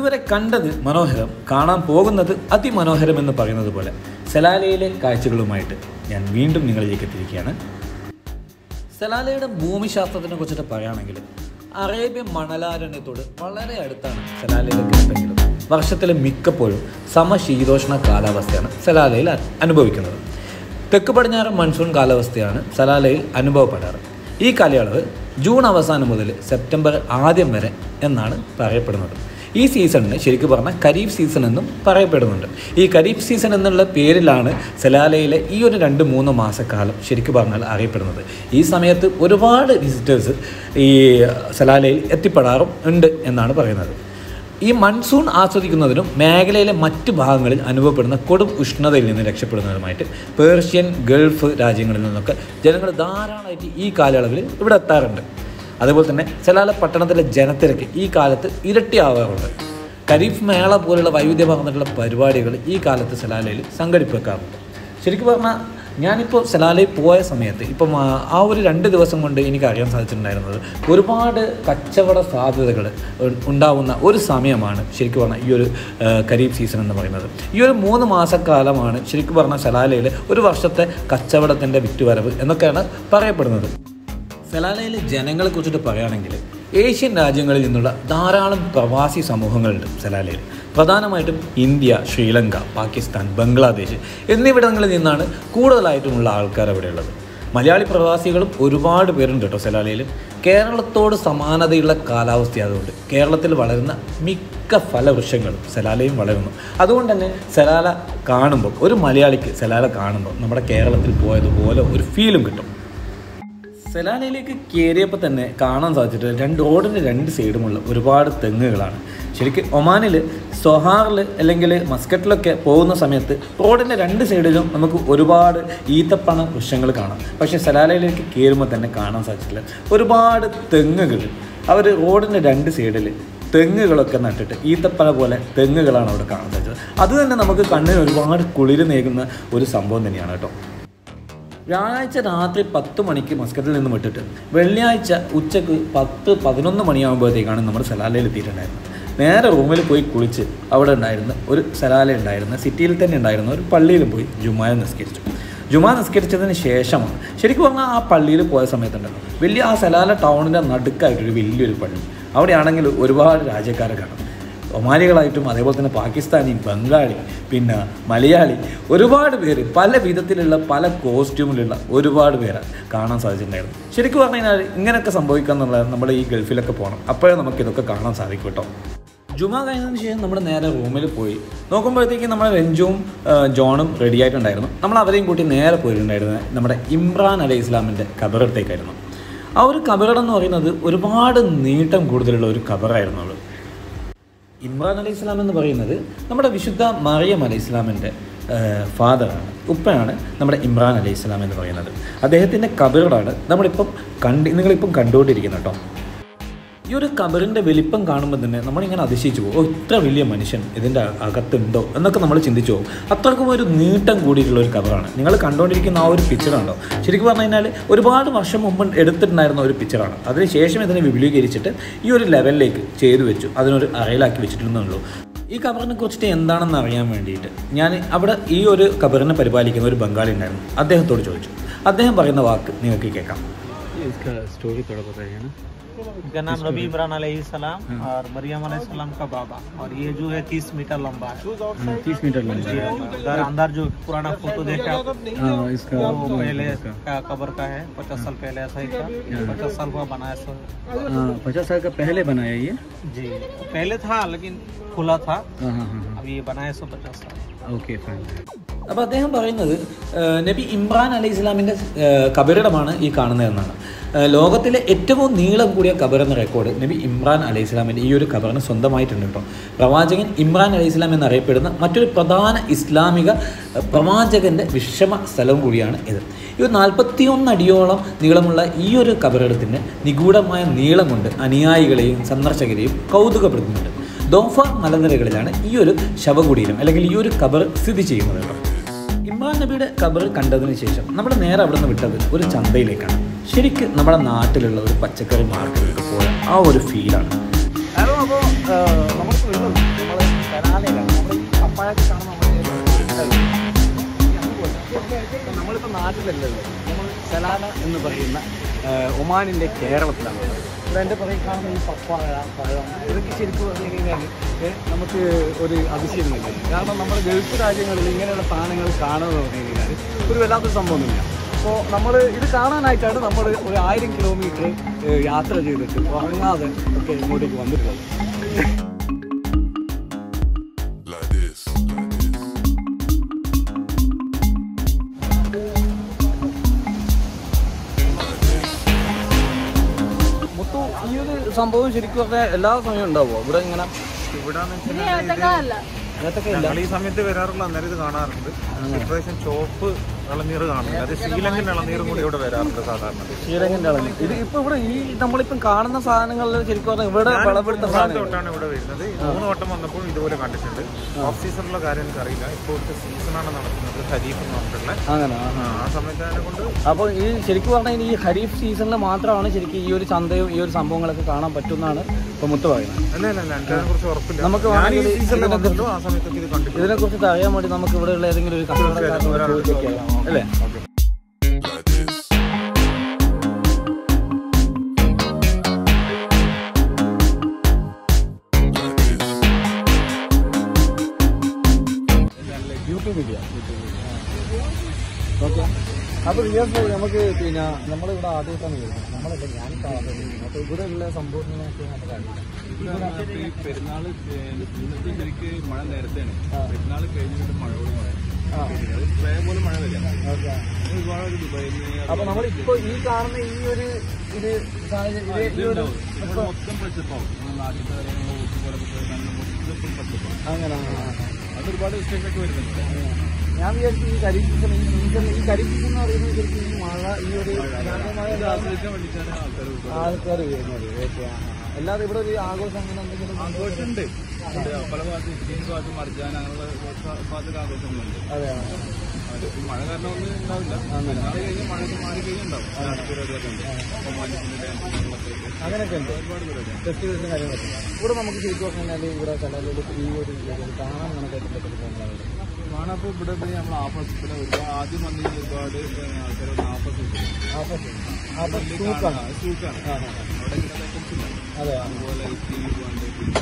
ഇതുവരെ കണ്ടത് മനോഹരം കാണാൻ പോകുന്നത് അതിമനോഹരം എന്ന് പറയുന്നത് പോലെ സലാലയിലെ കാഴ്ചകളുമായിട്ട് ഞാൻ വീണ്ടും നിങ്ങളിലേക്ക് എത്തിയിരിക്കുകയാണ് സലാലയുടെ ഭൂമിശാസ്ത്രത്തിനെ കുറിച്ചിട്ട് പറയുകയാണെങ്കിൽ അറേബ്യൻ മണലാരണ്യത്തോട് വളരെ അടുത്താണ് സലാലയിലെ കിടപ്പെങ്കിലും വർഷത്തിലെ മിക്കപ്പോഴും സമശീതോഷ്ണ കാലാവസ്ഥയാണ് സലാലയിൽ അ- അനുഭവിക്കുന്നത് തെക്ക് പടിഞ്ഞാറൻ മൺസൂൺ കാലാവസ്ഥയാണ് സലാലയിൽ അനുഭവപ്പെടാറ് ഈ കാലയളവ് ജൂൺ അവസാനം മുതൽ സെപ്റ്റംബർ ആദ്യം വരെ എന്നാണ് പറയപ്പെടുന്നത് ഈ സീസണിന് ശരിക്കും പറഞ്ഞാൽ ഖരീഫ് സീസൺ എന്നും പറയപ്പെടുന്നുണ്ട് ഈ ഖരീഫ് സീസൺ എന്നുള്ള പേരിലാണ് സലാലയിലെ ഈ ഒരു രണ്ട് മൂന്ന് മാസക്കാലം ശരിക്കും പറഞ്ഞാൽ അറിയപ്പെടുന്നത് ഈ സമയത്ത് ഒരുപാട് വിസിറ്റേഴ്സ് ഈ സലാലയിൽ എത്തിപ്പെടാറും ഉണ്ട് എന്നാണ് പറയുന്നത് ഈ മൺസൂൺ ആസ്വദിക്കുന്നതിനും മേഖലയിലെ മറ്റ് ഭാഗങ്ങളിൽ അനുഭവപ്പെടുന്ന കൊടും ഉഷ്ണതയിൽ നിന്ന് രക്ഷപ്പെടുന്നതിനുമായിട്ട് പേർഷ്യൻ ഗൾഫ് രാജ്യങ്ങളിൽ നിന്നൊക്കെ ജനങ്ങൾ ധാരാളമായിട്ട് ഈ കാലയളവിൽ ഇവിടെ എത്താറുണ്ട് അതുപോലെ തന്നെ സലാല പട്ടണത്തിലെ ജനത്തിരക്ക് ഈ കാലത്ത് ഇരട്ടിയാവാറുണ്ട് ഖരീഫ് മേള പോലുള്ള വൈവിധ്യമാർന്നിട്ടുള്ള പരിപാടികൾ ഈ കാലത്ത് സലാലയിൽ സംഘടിപ്പിക്കാറുണ്ട് ശരിക്കും പറഞ്ഞാൽ ഞാനിപ്പോൾ സലാലയിൽ പോയ സമയത്ത് ഇപ്പം ആ, ആ ഒരു രണ്ട് ദിവസം കൊണ്ട് എനിക്ക് അറിയാൻ സാധിച്ചിട്ടുണ്ടായിരുന്നത് ഒരുപാട് കച്ചവട സാധ്യതകൾ ഉ- ഉണ്ടാവുന്ന ഒരു സമയമാണ് ശരിക്കും പറഞ്ഞാൽ ഈ ഒരു ആ, ഖരീഫ് സീസൺ എന്ന് പറയുന്നത് ഈ ഒരു മൂന്ന് മാസക്കാലമാണ് ശരിക്കും പറഞ്ഞാൽ സലാലയിൽ ഒരു വർഷത്തെ കച്ചവടത്തിൻ്റെ വിറ്റുവരവ് എന്നൊക്കെയാണ് പറയപ്പെടുന്നത് സലാലയിലെ ജനങ്ങളെ കുറിച്ചിട്ട് പറയുകയാണെങ്കിൽ ഏഷ്യൻ രാജ്യങ്ങളിൽ നിന്നുള്ള ധാരാളം പ്രവാസി സമൂഹങ്ങളുണ്ട് സലാലയിൽ പ്രധാനമായിട്ടും ഇന്ത്യ ശ്രീലങ്ക പാകിസ്ഥാൻ ബംഗ്ലാദേശ് എന്നിവിടങ്ങളിൽ നിന്നാണ് കൂടുതലായിട്ടുമുള്ള ആൾക്കാർ അവിടെയുള്ളത് മലയാളി പ്രവാസികളും ഒരുപാട് പേരുണ്ട് കേട്ടോ സലാലയിൽ കേരളത്തോട് സമാനതയുള്ള കാലാവസ്ഥയായതുകൊണ്ട് കേരളത്തിൽ വളരുന്ന മിക്ക ഫലവൃക്ഷങ്ങളും സലാലയും വളരുന്നു അതുകൊണ്ട് തന്നെ സലാല കാണുമ്പോൾ ഒരു മലയാളിക്ക് സലാല കാണുമ്പോൾ നമ്മുടെ കേരളത്തിൽ പോയതുപോലെ ഒരു ഫീലും കിട്ടും സെലാനയിലേക്ക് കയറിയപ്പോൾ തന്നെ കാണാൻ സാധിച്ചിട്ട് രണ്ട് റോഡിൻ്റെ രണ്ട് സൈഡുമുള്ള ഒരുപാട് തെങ്ങുകളാണ് ശരിക്കും ഒമാനിൽ സൊഹാറിൽ അല്ലെങ്കിൽ മസ്കറ്റിലൊക്കെ പോകുന്ന സമയത്ത് റോഡിൻ്റെ രണ്ട് സൈഡിലും നമുക്ക് ഒരുപാട് ഈത്തപ്പണ വൃക്ഷങ്ങൾ കാണാം പക്ഷേ സെലാലയിലേക്ക് കയറുമ്പോൾ തന്നെ കാണാൻ സാധിച്ചിട്ടില്ല ഒരുപാട് തെങ്ങുകൾ അവർ റോഡിൻ്റെ രണ്ട് സൈഡിൽ തെങ്ങുകളൊക്കെ നട്ടിട്ട് ഈത്തപ്പന പോലെ തെങ്ങുകളാണ് അവിടെ കാണാൻ സാധിച്ചത് അത് തന്നെ നമുക്ക് കണ്ണിന് ഒരുപാട് കുളിര് നേകുന്ന ഒരു സംഭവം തന്നെയാണ് കേട്ടോ വ്യാഴാഴ്ച രാത്രി പത്ത് മണിക്ക് മസ്കറ്റിൽ നിന്ന് വിട്ടിട്ട് വെള്ളിയാഴ്ച ഉച്ചക്ക് പത്ത് പതിനൊന്ന് മണിയാകുമ്പോഴത്തേക്കാണ് നമ്മൾ സലാലയിൽ എത്തിയിട്ടുണ്ടായിരുന്നത് നേരെ റൂമിൽ പോയി കുളിച്ച് അവിടെ ഉണ്ടായിരുന്ന ഒരു സലാല ഉണ്ടായിരുന്ന സിറ്റിയിൽ തന്നെ ഉണ്ടായിരുന്ന ഒരു പള്ളിയിലും പോയി ജുമായ നിസ്കരിച്ചു ജുമാ നിസ്കരിച്ചതിന് ശേഷമാണ് ശരിക്കും പറഞ്ഞാൽ ആ പള്ളിയിൽ പോയ സമയത്തുണ്ടല്ലോ വലിയ ആ സലാല ടൗണിൻ്റെ നടുക്കായിട്ടൊരു വലിയൊരു പള്ളി അവിടെയാണെങ്കിൽ ഒരുപാട് രാജ്യക്കാരെ കാണും ഒമാനികളായിട്ടും അതേപോലെ തന്നെ പാകിസ്ഥാനി ബംഗാളി പിന്നെ മലയാളി ഒരുപാട് പേര് പല വിധത്തിലുള്ള പല കോസ്റ്റ്യൂമിലുള്ള ഒരുപാട് പേരെ കാണാൻ സാധിച്ചിട്ടുണ്ടായിരുന്നു ശരിക്കും പറഞ്ഞു കഴിഞ്ഞാൽ ഇങ്ങനെയൊക്കെ സംഭവിക്കുക എന്നുള്ളത് നമ്മൾ ഈ ഗൾഫിലൊക്കെ പോകണം അപ്പോഴേ നമുക്ക് ഇതൊക്കെ കാണാൻ സാധിക്കും കേട്ടോ ജുമ കഴിഞ്ഞതിന് ശേഷം നമ്മൾ നേരെ റൂമിൽ പോയി നോക്കുമ്പോഴത്തേക്കും നമ്മുടെ രഞ്ജുവും ആ, ജോണും റെഡി ആയിട്ടുണ്ടായിരുന്നു നമ്മൾ അവരെയും കൂട്ടി നേരെ പോയിട്ടുണ്ടായിരുന്നത് നമ്മുടെ ഇമ്രാൻ അലൈഹി ഇസ്ലാമിൻ്റെ കബറടുത്തേക്കായിരുന്നു ആ ഒരു കബറടം എന്ന് പറയുന്നത് ഒരുപാട് നീട്ടം കൂടുതലുള്ള ഒരു കബറായിരുന്നു അത് ഇമ്രാൻ അലൈഹി ഇസ്ലാം എന്ന് പറയുന്നത് നമ്മുടെ വിശുദ്ധ മറിയം അലൈഹി ഇസ്ലാമിൻ്റെ ഫാദറാണ് ഉപ്പയാണ് നമ്മുടെ ഇമ്രാൻ അലൈഹി ഇസ്ലാം എന്ന് പറയുന്നത് അദ്ദേഹത്തിൻ്റെ കബറുകളാണ് നമ്മളിപ്പം കണ്ടി നിങ്ങളിപ്പം കണ്ടുകൊണ്ടിരിക്കുന്നത് കേട്ടോ ഈ ഒരു കബറിൻ്റെ വലിപ്പം കാണുമ്പോൾ തന്നെ നമ്മളിങ്ങനെ അതിശയിച്ചു പോകും ഓ ഇത്ര വലിയ മനുഷ്യൻ ഇതിൻ്റെ അകത്തുണ്ടോ എന്നൊക്കെ നമ്മൾ ചിന്തിച്ചു പോകും അത്രക്കും ഒരു നീട്ടം കൂടിയിട്ടുള്ള ഒരു കബറാണ് നിങ്ങൾ കണ്ടുകൊണ്ടിരിക്കുന്ന ആ ഒരു പിക്ചറുണ്ടോ ശരിക്കും പറഞ്ഞു കഴിഞ്ഞാൽ ഒരുപാട് വർഷം മുമ്പ് എടുത്തിട്ടുണ്ടായിരുന്ന ഒരു പിക്ചറാണ് അതിനുശേഷം ഇതിനെ വിപുലീകരിച്ചിട്ട് ഈ ഒരു ലെവലിലേക്ക് ചെയ്തു വെച്ചു അതിനൊരു അറയിലാക്കി വെച്ചിട്ടുണ്ടെന്നുള്ളൂ ഈ കബറിനെ കുറിച്ചിട്ട് എന്താണെന്ന് അറിയാൻ വേണ്ടിയിട്ട് ഞാൻ അവിടെ ഈ ഒരു കബറിനെ പരിപാലിക്കുന്ന ഒരു ബംഗാളി ഉണ്ടായിരുന്നു അദ്ദേഹത്തോട് ചോദിച്ചു അദ്ദേഹം പറയുന്ന വാക്ക് നിങ്ങൾക്ക് കേൾക്കാം इसका स्टोरी थोड़ा बताइए ना इनका नाम रबी इमरान अलैहिस्सलाम और मरियम अलैहिस्सलाम का बाबा और ये जो है तीस मीटर लंबा है तीस मीटर लंबा है उधर अंदर जो पुराना फोटो देखा आप, हाँ इसका वो पहले का कबर का है पचास साल पहले ऐसा ही था पचास साल हुआ बनाया सो हाँ पचास साल का पहले बनाया ये जी पहले था लेकिन खुला था हाँ हाँ हाँ अब ये बनाया सो पचास साल ओके फाइन അപ്പോൾ അദ്ദേഹം പറയുന്നത് ആ, നബി ഇമ്രാൻ അലൈഹി ഇസ്ലാമിൻ്റെ കബറിടമാണ് ഈ കാണുന്നതെന്നാണ് ആ, ലോകത്തിലെ ഏറ്റവും നീളം കൂടിയ കബർ എന്ന റെക്കോർഡ് നബി ഇമ്രാൻ അലൈഹി ഇസ്ലാമിൻ്റെ ഈ ഒരു കബറിന് സ്വന്തമായിട്ടുണ്ട് കേട്ടോ പ്രവാചകൻ ഇമ്രാൻ അലൈഹി ഇസ്ലാം എന്നറിയപ്പെടുന്ന മറ്റൊരു പ്രധാന ഇസ്ലാമിക ആ, പ്രവാചകൻ്റെ വിഷമ സ്ഥലവും കൂടിയാണ് ഇത് ഈ ഒരു നാൽപ്പത്തിയൊന്ന് അടിയോളം നീളമുള്ള ഈ ഒരു കബറിടത്തിന് നിഗൂഢമായ നീളം കൊണ്ട് അനുയായികളെയും സന്ദർശകരെയും കൗതുകപ്പെടുത്തുന്നുണ്ട് ദോഫ മലനിരകളിലാണ് ഈ ഒരു ശവകുടീരം അല്ലെങ്കിൽ ഈ ഒരു കബർ സ്ഥിതി ചെയ്യുന്നത് കേട്ടോ ഇമ്രാൻ നബിയുടെ കബർ കണ്ടതിന് ശേഷം നമ്മൾ നേരെ അവിടെ നിന്ന് വിട്ടത് ഒരു ചന്തയിലേക്കാണ് ശരിക്ക് നമ്മുടെ നാട്ടിലുള്ള ഒരു പച്ചക്കറി മാർക്കറ്റിലേക്ക് പോയ ആ ഒരു ഫീലാണ് ഹലോ അപ്പോൾ നമ്മളിപ്പോൾ ഉള്ളത് നമ്മൾ കലാലയിലാണ് നമ്മൾ ഈ പപ്പായൊക്കെ കാണുന്ന നമ്മളിപ്പോൾ നാട്ടിലല്ലല്ലോ നമ്മൾ സലാല എന്ന് പറയുന്ന ആ, ഒമാനിൻ്റെ കേരളത്തിലാണ് ഉള്ളത്. ഇവിടെ എൻ്റെ പുറകെ കാണുന്ന ഈ പപ്പായ പഴം ഇതൊക്കെ ശരിക്കും പറഞ്ഞു കഴിഞ്ഞാൽ ഏ, നമുക്ക് ഒരു അതിശയം തന്നെ കാരണം നമ്മുടെ ഗൾഫ് രാജ്യങ്ങളിൽ ഇങ്ങനെയുള്ള സാധനങ്ങൾ കാണുക എന്ന് പറഞ്ഞു കഴിഞ്ഞാൽ ഒരു വല്ലാത്തൊരു സംഭവമൊന്നുമില്ല അപ്പോൾ നമ്മൾ ഇത് കാണാനായിട്ടാണ് നമ്മൾ ഒരു ആയിരം കിലോമീറ്റർ യാത്ര ചെയ്തിട്ട് ഉറങ്ങാതെ ഒക്കെ ഇങ്ങോട്ടേക്ക് വന്നിട്ടുള്ളത് like this, like this. മുത്തു ഈ ഒരു സംഭവം ശരിക്കും പറഞ്ഞാൽ എല്ലാ സമയവും ഉണ്ടാവുമോ ഇവിടെ ഇങ്ങനെ അങ്ങനത്തൊക്കെ ഇല്ല ഞങ്ങൾ ഈ സമയത്ത് വരാറുള്ള അന്നേരം ഇത് കാണാറുണ്ട് ഇപ്രാവശ്യം ചോപ്പ് ഇളനീർ കാണുന്നുണ്ട് അത് ശ്രീലങ്കൻ ഇളനീറും കൂടി ഇവിടെ വരാറുണ്ട് സാധാരണ ശ്രീലങ്കൻ്റെ അളവ് ഇത് ഇപ്പൊ ഇവിടെ ഈ നമ്മളിപ്പം കാണുന്ന സാധനങ്ങളിൽ ശരിക്കും പറഞ്ഞാൽ ഇവിടെ വിളവെടുത്ത മൂന്നാമത്തെ സാധനങ്ങൾ വട്ടമാണ് ഇവിടെ വരുന്നത് മൂന്ന് വട്ടം വന്നപ്പോൾ ഇതുപോലെ കണ്ടിട്ടുണ്ട് ഓഫ് സീസണിലുള്ള കാര്യം എനിക്കറിയില്ല ഇപ്പോഴത്തെ സീസണാണ് നടക്കുന്നത് ഖരീഫ് എന്ന് പറഞ്ഞിട്ടുള്ള അങ്ങനെ ആ, ആ, ആ സമയത്ത് അതിനെ കൊണ്ട് അപ്പോൾ ഈ ശരിക്കും പറഞ്ഞാൽ ഈ ഖരീഫ് സീസണിൽ മാത്രമാണ് ശരിക്കും ഈ ഒരു ചന്തയും ഈ ഒരു സംഭവങ്ങളൊക്കെ കാണാൻ പറ്റുമെന്നാണ് ഇപ്പൊ മുത്ത് പറയുന്നത് അല്ല അല്ല അല്ല എനിക്ക് അതിനെ കുറിച്ച് ഉറപ്പില്ല നമുക്ക് ഞാൻ ഈ വേണമെങ്കിൽ സീസണിൽ ഇതിനെ വന്നല്ലോ ആ സമയത്തൊക്കെ ഇത് കണ്ടിട്ടുണ്ട് ഇതിനെ കുറിച്ച് അറിയാൻ വേണ്ടി നമുക്ക് ഇവിടെയുള്ള ഏതെങ്കിലും ഒരു കച്ചവടക്കാരനോട് ചോദിച്ചൊക്കെയാണ് അല്ലേ like this. Like this. YouTube video okay അപ്പോൾ റിയാസ് ഭായി നമുക്ക് പിന്നെ നമ്മളിവിടെ ആദ്യമായിട്ടാണ് വരുന്നത് നമ്മളല്ല ഞാൻ കാണുന്നത് അപ്പോൾ ഇവിടെ ഉള്ള സംഭവങ്ങളൊക്കെ നമുക്ക് അറിയില്ല പെരുന്നാൾ ഇന്നത്തെ ശരിക്ക് മഴ നേരത്തെയാണ് പെരുന്നാൾ കഴിഞ്ഞിട്ട് മഴയോട് മഴ ആ സ്പ്രേ പോലെ മഴ വരിക ഓക്കെ ഒരുപാട് ഒരു ദുബായിൽ നിന്ന് അപ്പോൾ നമ്മളിപ്പോൾ ഈ കാണുന്ന ഈ ഒരു ഇത് സാഹചര്യം ഇത് ഈ ഒരു ഇവിടെ മൊത്തം പച്ചപ്പാവും നമ്മുടെ നാട്ടിലത്തെ കാര്യങ്ങൾ ഊട്ടിപ്പാടൊക്കെ പോയി നല്ല മൊത്തം പച്ചപ്പാവും അങ്ങനെ ആ, ആ, ആ. അത് ഒരുപാട് മിസ്റ്റേക്കൊക്കെ വരുന്നുണ്ട് ഞാൻ വിചാരിച്ചു ഈ ഖരീഫ് സീസൺ ഈ സീസൺ ഈ ഖരീഫ് സീസൺ എന്ന് പറയുന്നത് ശരിക്കും ഈ മഴ ഈ ഒരു ശാന്തമായ ഇത് ആസ്വദിക്കാൻ വേണ്ടിയിട്ടാണ് ആൾക്കാർ ഒരുപാട് ആൾക്കാർ വരുന്നത് ഓക്കെ അല്ലാതെ ഇവിടെ ഒരു ആഘോഷം അങ്ങനെ എന്തെങ്കിലും ആഘോഷമുണ്ട് ഉണ്ട്. പല ഭാഗത്ത് ഇടുക്കിയും ഭാഗത്ത് മർജാൻ അങ്ങനെയുള്ള ഭാഗത്തൊക്കെ ആഘോഷങ്ങളുണ്ട് അതെ അത് ഈ മഴ കാരണം ഒന്നും ഉണ്ടാവില്ല പെരുന്നാൾ കഴിഞ്ഞ് മഴ മാറി കഴിഞ്ഞുണ്ടാവും പരിപാടികളൊക്കെ ഉണ്ട് അപ്പോൾ മാലിന്യത്തിൻ്റെ ഡാൻസുകളൊക്കെ ആയിട്ട് അങ്ങനെയൊക്കെ ഉണ്ട് ഒരുപാട് പരിപാടിയാണ് ഫെസ്റ്റിവൽസിന്റെ കാര്യങ്ങളൊക്കെ ഇവിടെ നമുക്ക് ശരിക്കും പറഞ്ഞാൽ ഇവിടെ കലാലയിൽ ഈ ഒരു ഇത് കാണാൻ കണക്കായിട്ട് പറ്റുന്ന കാണപ്പോൾ ഇവിടെ ഇപ്പൊ നമ്മൾ ആഫസിൽ ഒരുപാട് ആദ്യം വന്ന ഒരുപാട് ആൾക്കാർ ആഫസ് ആപ്പസ് ആപ്പസ് സൂക്കാണ് സൂക്കാണ് ആ ആ, അവിടെ ഇങ്ങനെ ഐറ്റംസ് ഇല്ല ആ. അതെ അതുപോലെ ഈ പോകാണ്ട്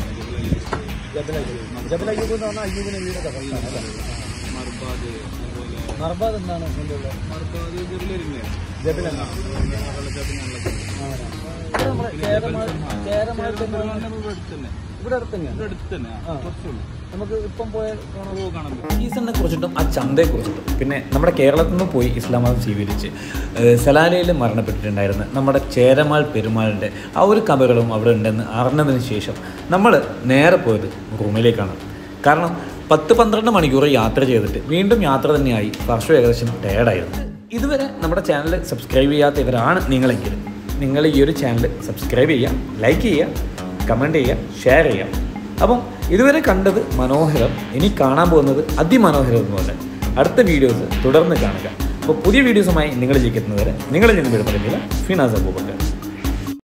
ജബൽ അയ്യൂബ് ജബൽ അയ്യൂബ് എന്ന് പറഞ്ഞാൽ അയ്യൂബിന് വീടൊക്കെ പ്രശ്നമാണ് അല്ലേ മർബാദ് അതുപോലെ മർബാദ് എന്താണ് ഇതിൻ്റെ ഉള്ള മർബാദ് ജബലരില്ലേ ജബലാണ് വെള്ളച്ചാട്ടം ഇവിടെ നമ്മുടെ കേരമാൾ കേരമാൾ ഇവിടെ അടുത്ത് തന്നെ ഇവിടെ അടുത്ത് തന്നെയാണ് ഇവിടെ അടുത്ത് തന്നെ ആ. കുറച്ചുള്ളൂ നമുക്ക് ഇപ്പം പോയ കാണാൻ ഓ കാണാൻ പറ്റും സീസണിനെ കുറിച്ചിട്ടും ആ ചന്തയെ കുറിച്ചിട്ടും പിന്നെ നമ്മുടെ കേരളത്തിൽ നിന്ന് പോയി ഇസ്ലാം മതം സ്വീകരിച്ച് ഏഹ്, സലാലയിൽ മരണപ്പെട്ടിട്ടുണ്ടായിരുന്ന നമ്മുടെ ചേരമാൾ പെരുമാളിൻ്റെ ആ ഒരു കബറുകളും അവിടെ ഉണ്ടെന്ന് അറിഞ്ഞതിന് ശേഷം നമ്മൾ നേരെ പോയത് റൂമിലേക്കാണ് കാരണം പത്ത് പന്ത്രണ്ട് മണിക്കൂർ യാത്ര ചെയ്തിട്ട് വീണ്ടും യാത്ര തന്നെയായി വർഷം ഏകദേശം ടയേർഡായിരുന്നു ഇതുവരെ നമ്മുടെ ചാനൽ സബ്സ്ക്രൈബ് ചെയ്യാത്തവരാണ് നിങ്ങളെങ്കിൽ നിങ്ങൾ ഈ ഒരു ചാനൽ സബ്സ്ക്രൈബ് ചെയ്യുക ലൈക്ക് ചെയ്യുക കമൻറ്റ് ചെയ്യുക ഷെയർ ചെയ്യുക അപ്പം ഇതുവരെ കണ്ടത് മനോഹരം ഇനി കാണാൻ പോകുന്നത് അതിമനോഹരം എന്നുപോലെ അടുത്ത വീഡിയോസ് തുടർന്ന് കാണുക അപ്പോൾ പുതിയ വീഡിയോസുമായി നിങ്ങൾ ജയിക്കുന്നതുവരെ നിങ്ങളിൽ നിന്ന് വിടുന്നില്ല ഫിനാസ് അബൂബക്കർ